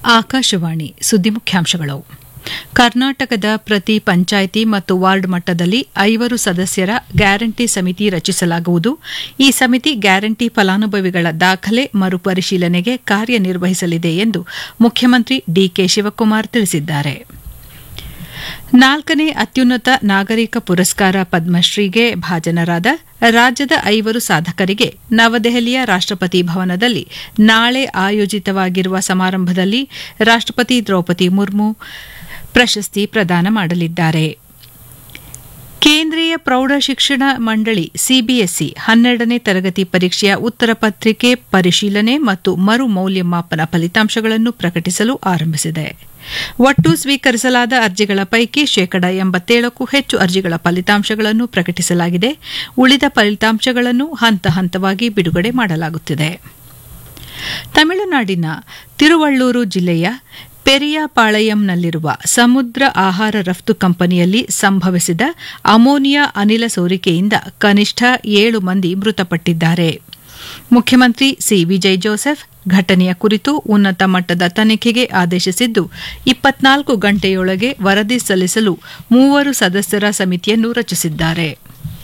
ಆಕಾಶವಾಣಿ ಸುದ್ದಿ ಮುಖ್ಯಾಂಶಗಳು ಕರ್ನಾಟಕದ ಪ್ರತಿ ಪಂಚಾಯಿತಿ ಮತ್ತು ವಾರ್ಡ್ ಮಟ್ಟದಲ್ಲಿ ಐವರು ಸದಸ್ಯರ ಗ್ಯಾರಂಟಿ ಸಮಿತಿ ರಚಿಸಲಾಗುವುದು ಈ ಸಮಿತಿ ಗ್ಯಾರಂಟಿ ಫಲಾನುಭವಿಗಳ ದಾಖಲೆ ಮರುಪರಿಶೀಲನೆಗೆ ಕಾರ್ಯನಿರ್ವಹಿಸಲಿದೆ ಎಂದು ಮುಖ್ಯಮಂತ್ರಿ ಡಿಕೆ ಶಿವಕುಮಾರ್ ತಿಳಿಸಿದ್ದಾರೆ ನಾಲ್ಕನೇ ಅತ್ಯುನ್ನತ ನಾಗರಿಕ ಪುರಸ್ಕಾರ ಪದ್ಮಶ್ರೀಗೆ ಭಾಜನರಾದ ರಾಜ್ಯದ ಐವರು ಸಾಧಕರಿಗೆ ನವದೆಹಲಿಯ ರಾಷ್ಟಪತಿ ಭವನದಲ್ಲಿ ನಾಳೆ ಆಯೋಜಿತವಾಗಿರುವ ಸಮಾರಂಭದಲ್ಲಿ ರಾಷ್ಟಪತಿ ದ್ರೌಪದಿ ಮುರ್ಮು ಪ್ರಶಸ್ತಿ ಪ್ರದಾನ ಮಾಡಲಿದ್ದಾರೆ ಕೇಂದ್ರೀಯ ಪ್ರೌಢಶಿಕ್ಷಣ ಮಂಡಳಿ ಸಿಬಿಎಸ್ಇ ಹನ್ನೆರಡನೇ ತರಗತಿ ಪರೀಕ್ಷೆಯ ಉತ್ತರ ಪತ್ರಿಕೆ ಪರಿಶೀಲನೆ ಮತ್ತು ಮರು ಮೌಲ್ಯಮಾಪನ ಫಲಿತಾಂಶಗಳನ್ನು ಪ್ರಕಟಿಸಲು ಆರಂಭಿಸಿದೆ ಒಟ್ಟು ಸ್ವೀಕರಿಸಲಾದ ಅರ್ಜಿಗಳ ಪೈಕಿ ಶೇಕಡ ಎಂಬತ್ತೇಳಕ್ಕೂ ಹೆಚ್ಚು ಅರ್ಜಿಗಳ ಫಲಿತಾಂಶಗಳನ್ನು ಪ್ರಕಟಿಸಲಾಗಿದೆ ಉಳಿದ ಫಲಿತಾಂಶಗಳನ್ನು ಹಂತ ಹಂತವಾಗಿ ಬಿಡುಗಡೆ ಮಾಡಲಾಗುತ್ತಿದೆ ತಮಿಳುನಾಡಿನ ತಿರುವಳ್ಳೂರು ಜಿಲ್ಲೆಯ ಪೆರಿಯಾಪಾಳಯಂನಲ್ಲಿರುವ ಸಮುದ್ರ ಆಹಾರ ರಫ್ತು ಕಂಪನಿಯಲ್ಲಿ ಸಂಭವಿಸಿದ ಅಮೋನಿಯಾ ಅನಿಲ ಸೋರಿಕೆಯಿಂದ ಕನಿಷ್ಠ ಏಳು ಮಂದಿ ಮೃತಪಟ್ಟಿದ್ದಾರೆ ಮುಖ್ಯಮಂತ್ರಿ ಸಿ ವಿಜಯ್ ಜೋಸೆಫ್ ಘಟನೆಯ ಕುರಿತು ಉನ್ನತ ಮಟ್ಟದ ತನಿಖೆಗೆ ಆದೇಶಿಸಿದ್ದು ಇಪ್ಪತ್ನಾಲ್ಕು ಗಂಟೆಯೊಳಗೆ ವರದಿ ಸಲ್ಲಿಸಲು ಮೂವರು ಸದಸ್ಯರ ಸಮಿತಿಯನ್ನು ರಚಿಸಿದ್ದಾರೆ